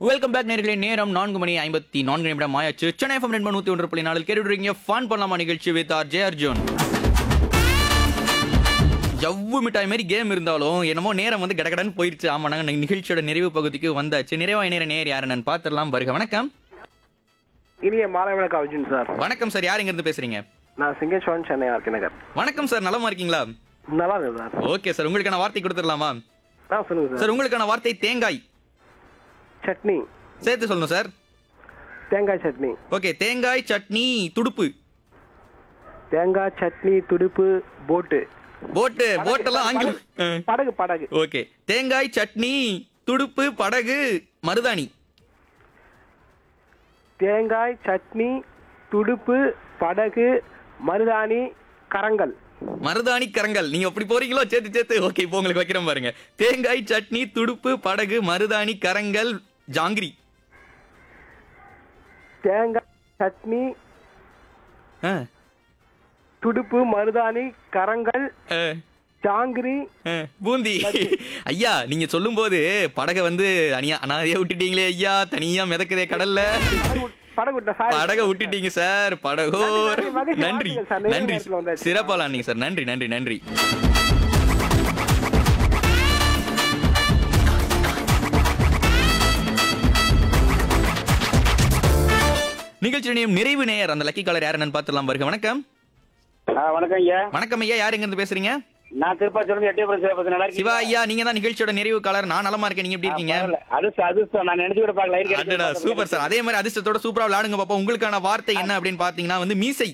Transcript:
Welcome back நேர்களே நேரம் நான்கு மணி ஐம்பத்தி நான்கு நிமிடம் ஆயாச்சு சென்னை எஃப்எம் ரெண்டு நூத்தி ஒன்று புள்ளி நாலு கேட்டுருக்கீங்க ஃபன் பண்ணலாமா நிகழ்ச்சி வித் ஆர் ஜே அர்ஜுன் ஜவ்வு மிட்டாய் மாதிரி கேம் இருந்தாலும் என்னமோ நேரம் வந்து கடகடன்னு போயிருச்சு ஆமா நாங்க நிகழ்ச்சியோட நிறைவு பகுதிக்கு வந்தாச்சு நிறைவாய் நேர நேர் யாரு நான் பார்த்துடலாம் வருக வணக்கம் இனிய மாலை வணக்கம் அர்ஜுன் சார் வணக்கம் சார் யார் இருந்து பேசுறீங்க நான் சிங்கேஸ்வரன் சென்னை ஆர்கே நகர் வணக்கம் சார் நலமா இருக்கீங்களா நல்லா இருக்கு சார் ஓகே சார் உங்களுக்கான வார்த்தை கொடுத்துடலாமா ஆ சொல்லுங்க சார் சார் உங்களுக்கான வார்த்தை தேங்காய் சட்னி சேர்த்து சொல்லணும் சார் தேங்காய் சட்னி ஓகே தேங்காய் சட்னி துடுப்பு தேங்காய் சட்னி துடுப்பு போட்டு போட்டு போட்டெல்லாம் ஆங்கிலம் ஆ. படகு படகு ஓகே தேங்காய் சட்னி துடுப்பு படகு மருதாணி தேங்காய் சட்னி துடுப்பு படகு மருதாணி கரங்கள் மருதாணி கரங்கள் நீங்க அப்படி போறீங்களோ சேர்த்து சேர்த்து ஓகே இப்போ உங்களுக்கு வைக்கிறேன் பாருங்க தேங்காய் சட்னி துடுப்பு படகு மருதாணி கரங்கள் ஜாங்கிரி தேங்காய் சட்னி ஆ, துடுப்பு மருதாணி கரங்கள் ஆ, ஜாங்கிரி ஆ, பூந்தி ஐயா நீங்க சொல்லும்போது படகை வந்து தனியா அனாதையா விட்டுட்டீங்களே ஐயா தனியா மிதக்குதே கடல்ல படகு விட்- படகு விட்ட சார் படகை விட்டுட்டீங்க சார் படகோர் நன்றி, நன்றி, நன்றி வாழ்த்துக்கள் சார். நிறைய நன்றி நேரத்துல வந்தாச்சு. சிறப்பாலாம் நீங்க சார் நன்றி நன்றி நன்றி நிகழ்ச்சி நிலையம் நிறைவு நேயர் அந்த லக்கி காலர் யார் என்னன்னு பார்த்துலாம் பாருங்க வணக்கம் ஆ, வணக்கம் ஐயா வணக்கம் ஐயா யார் எங்க இருந்து பேசுறீங்க நான் திருப்பாச்சூர்ல எட்டியபுரம் சிவபதி நல்லா சிவா இருக்கீங்களா? ஐயா நீங்க தான் நிகழ்ச்சியோட நிறைவு காலர் நான் நலமா இருக்கேன் நீங்க எப்படி இருக்கீங்க பரவாயில்ல. அதிர்ஷ்டம் அதிர்ஷ்டம் நான் நினைச்சு கூட பார்க்கல லைட் அடடா சூப்பர் சார் அதே மாதிரி அதிர்ஷ்டத்தோட சூப்பரா விளையாடுங்க பாப்பா உங்களுக்கான வார்த்தை என்ன அப்படின்னு பாத்தீங்கன்னா வந்து மீசை